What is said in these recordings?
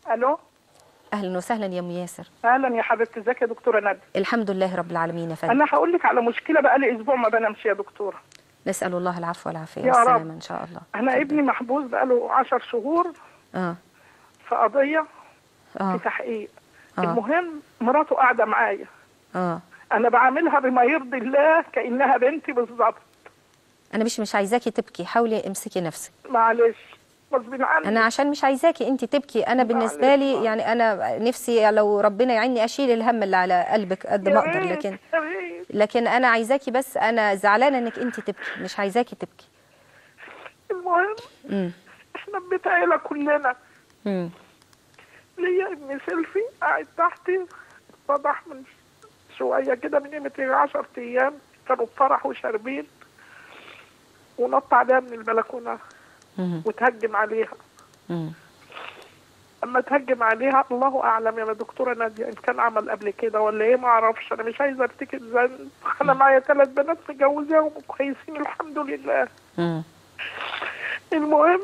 الو اهلا وسهلا يا ام ياسر اهلا يا حبيبتي ازيك يا دكتوره ندى الحمد لله رب العالمين يا فندم انا هقول لك على مشكله بقالي اسبوع ما بنامش يا دكتوره نسال الله العفو والعافيه يا والسلامه رب. ان شاء الله انا اتفضل. ابني محبوس بقاله 10 شهور اه في قضيه اه في تحقيق آه. المهم مراته قاعده معايا اه انا بعاملها بما يرضي الله كانها بنتي بالظبط انا مش مش عايزاكي تبكي حاولي امسكي نفسك معلش غصب عني انا عشان مش عايزاكي انت تبكي انا بالنسبه معلش، لي معلش. يعني انا نفسي لو ربنا يعيني اشيل الهم اللي على قلبك قد يا ما اقدر ريت، لكن يا ريت. لكن انا عايزاكي بس انا زعلانه انك انت تبكي مش عايزاكي تبكي المهم امم احنا في بيت عيله كلنا امم ليا ابن سيلفي قاعد تحتي اتضح من شويه كده من قيمه 10 ايام كانوا في فرح وشاربين ونط عليها من البلكونه امم وتهجم عليها امم اما تهجم عليها الله اعلم يا دكتوره ناديه ان كان عمل قبل كده ولا ايه ما اعرفش انا مش عايزه ارتكب ذنب انا معايا ثلاث بنات مجوزاهم وكويسين الحمد لله امم المهم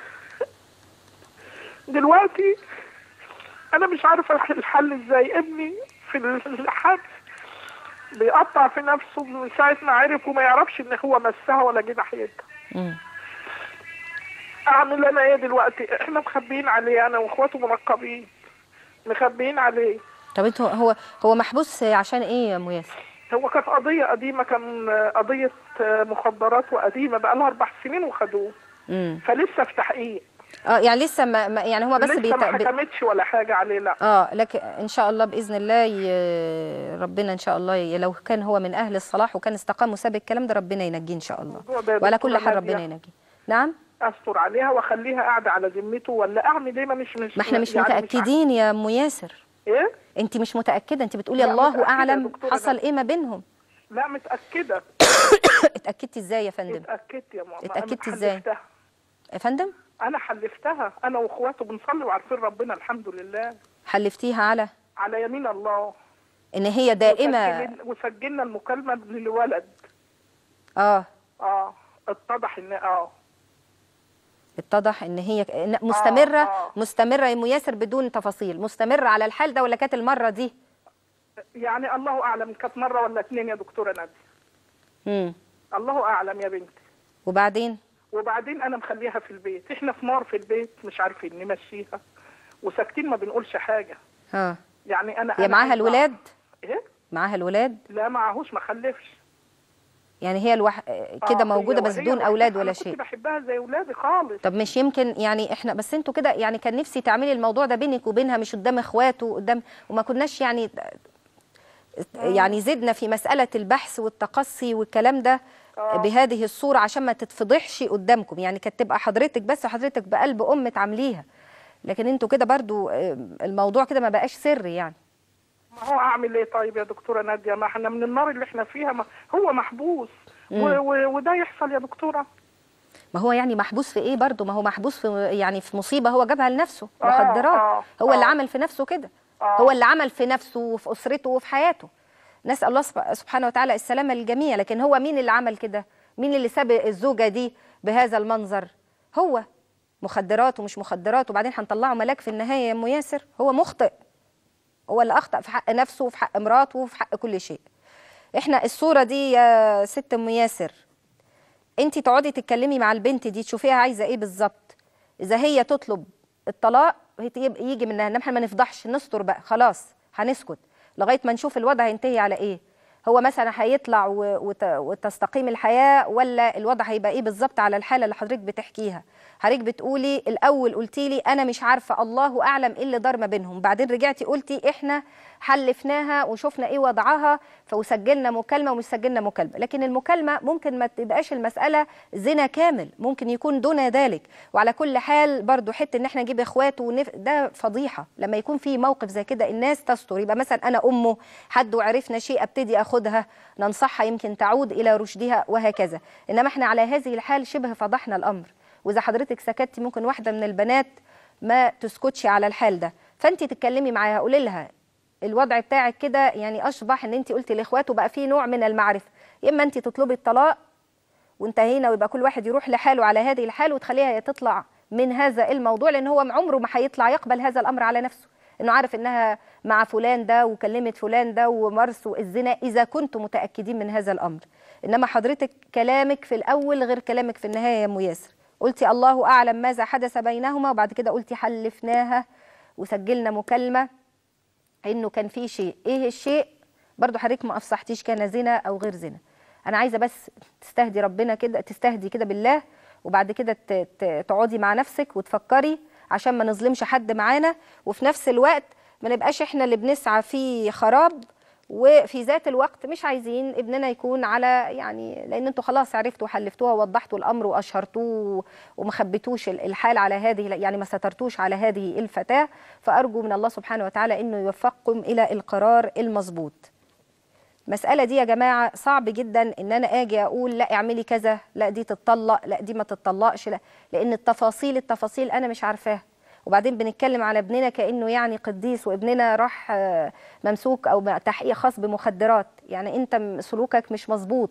دلوقتي انا مش عارفه الحل ازاي ابني في الحبس بيقطع في نفسه من ساعه ما عرف وما يعرفش ان هو مسها ولا جه ناحيتها امم اعمل انا ايه دلوقتي احنا مخبيين عليه انا واخواته منقبين مخبيين عليه طب انتوا هو هو محبوس عشان ايه يا ام ياسر هو كانت قضيه قديمه كان قضيه مخدرات وقديمه بقى لها اربع سنين وخدوه امم فلسه في تحقيق اه يعني لسه ما ما- يعني هو بس لسه بيت... ما بي- حكمتش ولا حاجه عليه لا اه لكن ان شاء الله باذن الله ي... ربنا ان شاء الله ي... لو كان هو من اهل الصلاح وكان استقام وساب الكلام ده ربنا ينجيه ان شاء الله الموضوع ده يا وعلى كل دكتورة حال نادية. ربنا ينجيه نعم استر عليها واخليها قاعده على ذمته ولا اعمل ايه ما مش مش ما احنا مش يعني متاكدين يا ام ياسر عارف- ايه انت مش متاكده انت بتقولي لا، الله متأكدة يا اعلم دكتورة حصل نادية. ايه ما بينهم لا متاكده اتاكدتي ازاي يا فندم اتاكدت يا ماما اتأكدتي أنا إزاي؟ حلفتها. يا فندم انا حلفتها انا واخواته بنصلي وعارفين ربنا الحمد لله حلفتيها على على يمين الله ان هي دائمه وسجل- وسجلنا المكالمه للولد اه اه اتضح ان اه اتضح ان هي إن مستمره آه. مستمره يا ام ياسر بدون تفاصيل مستمره على الحال ده ولا كانت المره دي يعني الله اعلم كانت مره ولا اتنين يا دكتوره ناديه امم الله اعلم يا بنتي وبعدين وبعدين انا مخليها في البيت احنا في نار في البيت مش عارفين نمشيها وساكتين ما بنقولش حاجه ها يعني انا هي أنا معاها عايزة الولاد ايه معاها الولاد لا معهوش ما خلفش يعني هي الوح... كده آه، موجوده هي- بس هي بدون وحيدة. اولاد ولا انا شيء كنت بحبها زي اولادي خالص طب مش يمكن يعني احنا بس انتوا كده يعني كان نفسي تعملي الموضوع ده بينك وبينها مش قدام اخواته قدام وما كناش يعني يعني زدنا في مسألة البحث والتقصي والكلام ده آه. بهذه الصورة عشان ما تتفضحش قدامكم يعني كانت تبقى حضرتك بس وحضرتك بقلب أم تعمليها لكن انتوا كده برضو آه، الموضوع كده ما بقاش سر يعني ما هو اعمل ايه طيب يا دكتوره ناديه ما احنا من النار اللي احنا فيها ما هو محبوس و و وده يحصل يا دكتوره ما هو يعني محبوس في ايه برضو ما هو محبوس في يعني في مصيبة هو جابها لنفسه آه، مخدرات آه، هو اللي آه. عمل في نفسه كده آه. هو اللي عمل في نفسه وفي أسرته وفي حياته نسأل الله سب- سبحانه وتعالى السلامة للجميع لكن هو مين اللي عمل كده مين اللي ساب الزوجة دي بهذا المنظر هو مخدرات ومش مخدرات وبعدين هنطلعه ملاك في النهاية يا أم ياسر هو مخطئ هو اللي أخطأ في حق نفسه وفي حق مراته وفي حق كل شيء احنا الصورة دي يا ست أم ياسر انت تقعدي تتكلمي مع البنت دي تشوفيها عايزه ايه بالظبط اذا هي تطلب الطلاق هي تيجي- يجي منها انما احنا ما نفضحش نستر بقى خلاص هنسكت لغايه ما نشوف الوضع هينتهي على ايه هو مثلا هيطلع و- وت- وتستقيم الحياه ولا الوضع هيبقى ايه بالظبط على الحاله اللي حضرتك بتحكيها حضرتك بتقولي الاول قلتي لي انا مش عارفه الله اعلم ايه اللي دار ما بينهم بعدين رجعتي قلتي احنا حلفناها وشفنا ايه وضعها فسجلنا مكالمه ومش سجلنا مكالمه لكن المكالمه ممكن ما تبقاش المساله زنا كامل ممكن يكون دون ذلك وعلى كل حال برضو حته ان احنا نجيب اخواته ونف... ده فضيحه لما يكون في موقف زي كده الناس تستر يبقى مثلا انا امه حد وعرفنا شيء ابتدي اخدها ننصحها يمكن تعود الى رشدها وهكذا انما احنا على هذه الحال شبه فضحنا الامر واذا حضرتك سكتي ممكن واحده من البنات ما تسكتش على الحال ده فانت تتكلمي معاها قولي لها الوضع بتاعك كده يعني اشبح ان انت قلتي لاخواته بقى في نوع من المعرفه يا اما انت تطلبي الطلاق وانتهينا ويبقى كل واحد يروح لحاله على هذه الحال وتخليها يا تطلع من هذا الموضوع لان هو عمره ما هيطلع يقبل هذا الامر على نفسه انه عارف انها مع فلان ده وكلمت فلان ده ومارسوا الزنا اذا كنتم متاكدين من هذا الامر انما حضرتك كلامك في الاول غير كلامك في النهايه يا ام ياسر قلتي الله اعلم ماذا حدث بينهما وبعد كده قلتي حلفناها وسجلنا مكالمه انه كان في شيء ايه الشيء برضو حضرتك ما افصحتيش كان زنا او غير زنا انا عايزه بس تستهدي ربنا كده تستهدي كده بالله وبعد كده ت- ت- تقعدي مع نفسك وتفكري عشان ما نظلمش حد معانا وفي نفس الوقت ما نبقاش احنا اللي بنسعى في خراب وفي ذات الوقت مش عايزين ابننا يكون على يعني لان انتوا خلاص عرفتوا وحلفتوها ووضحتوا الامر واشهرتوه وما خبيتوش ال- الحال على هذه يعني ما سترتوش على هذه الفتاه فارجو من الله سبحانه وتعالى انه يوفقكم الى القرار المظبوط المسألة دي يا جماعة صعب جدا ان انا اجي اقول لا اعملي كذا لا دي تتطلق لا دي ما تتطلقش لا لان التفاصيل التفاصيل انا مش عارفاها وبعدين بنتكلم على ابننا كانه يعني قديس وابننا راح آه، ممسوك او م- تحقيق خاص بمخدرات يعني انت م- سلوكك مش مظبوط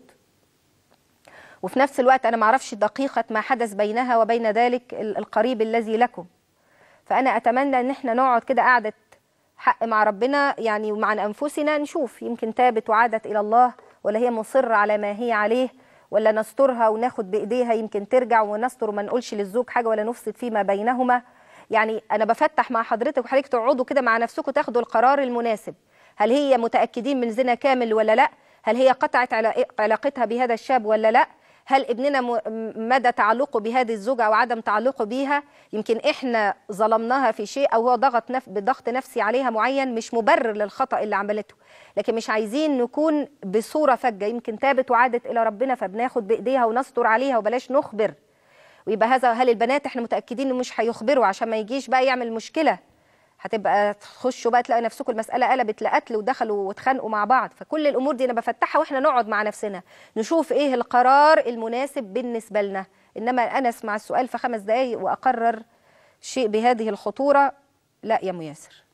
وفي نفس الوقت انا ما اعرفش دقيقة ما حدث بينها وبين ذلك ال- القريب الذي لكم فانا اتمنى ان احنا نقعد كده قعده حق مع ربنا يعني ومع انفسنا نشوف يمكن تابت وعادت الى الله ولا هي مصره على ما هي عليه ولا نسترها وناخد بايديها يمكن ترجع ونستر وما نقولش للزوج حاجه ولا نفسد فيما بينهما يعني انا بفتح مع حضرتك وحضرتك تقعدوا كده مع نفسكم تاخدوا القرار المناسب هل هي متاكدين من زنا كامل ولا لا هل هي قطعت علا- علاقتها بهذا الشاب ولا لا هل ابننا م- مدى تعلقه بهذه الزوجة أو عدم تعلقه بيها يمكن إحنا ظلمناها في شيء أو هو ضغط نف... بضغط نفسي عليها معين مش مبرر للخطأ اللي عملته لكن مش عايزين نكون بصورة فجة يمكن تابت وعادت إلى ربنا فبناخد بإيديها ونستر عليها وبلاش نخبر ويبقى هذا هل البنات احنا متأكدين إنه مش هيخبروا عشان ما يجيش بقى يعمل مشكلة هتبقى تخشوا بقى تلاقي نفسكم المسألة قلبت لقتل ودخلوا واتخانقوا مع بعض فكل الأمور دي أنا بفتحها وإحنا نقعد مع نفسنا نشوف إيه القرار المناسب بالنسبة لنا إنما أنا أسمع السؤال في خمس دقايق وأقرر شيء بهذه الخطورة لا يا مياسر